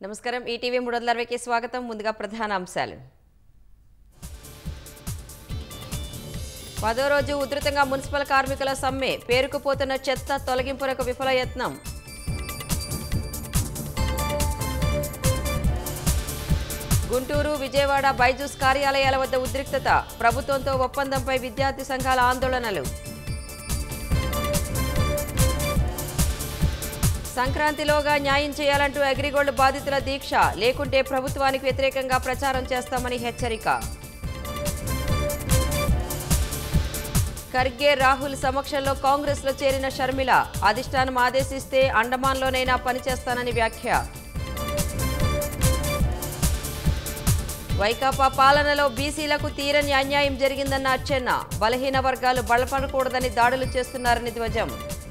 నమస్కారం ఈటీవీ మూడు వందల అరవైకి స్వాగతం ముందుగా ప్రధాన అంశాలు పదో రోజు ఉధృతంగా మున్సిపల్ కార్మికుల సమ్మె పేరుకుపోతున్న చెత్త తొలగింపునకు విఫల యత్నం గుంటూరు విజయవాడ బైజూస్ కార్యాలయాల వద్ద ఉద్రిక్తత ప్రభుత్వంతో ఒప్పందంపై విద్యార్థి సంఘాల ఆందోళనలు సంక్రాంతిలోగా న్యాయం చేయాలంటూ అగ్రిగోల్డ్ బాధితుల దీక్ష లేకుంటే ప్రభుత్వానికి వ్యతిరేకంగా ప్రచారం చేస్తామని హెచ్చరిక ఖర్గే రాహుల్ సమక్షంలో కాంగ్రెస్లో చేరిన షర్మిల అధిష్టానం ఆదేశిస్తే అండమాన్లోనైనా పనిచేస్తానని వ్యాఖ్య వైకాపా పాలనలో బీసీలకు తీరని అన్యాయం జరిగిందన్న అచ్చెన్న బలహీన వర్గాలు బలపడకూడదని దాడులు చేస్తున్నారని ధ్వజం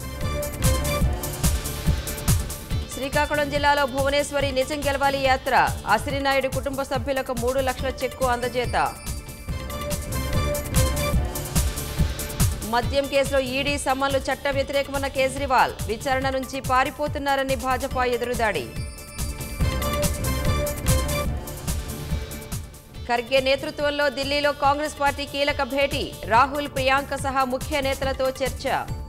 శ్రీకాకుళం జిల్లాలో భువనేశ్వరి నిజం గెలవాలి యాత్ర అసిరినాయుడు కుటుంబ సభ్యులకు మూడు లక్షల చెక్కు అందజేత మద్యం కేసులో ఈడీ సమ్మన్లు చట్ట వ్యతిరేకమన్న కేజ్రీవాల్ విచారణ నుంచి పారిపోతున్నారని భాజపా ఎదురుదాడి ఖర్గే నేతృత్వంలో ఢిల్లీలో కాంగ్రెస్ పార్టీ కీలక భేటీ రాహుల్ ప్రియాంక సహా ముఖ్య నేతలతో చర్చ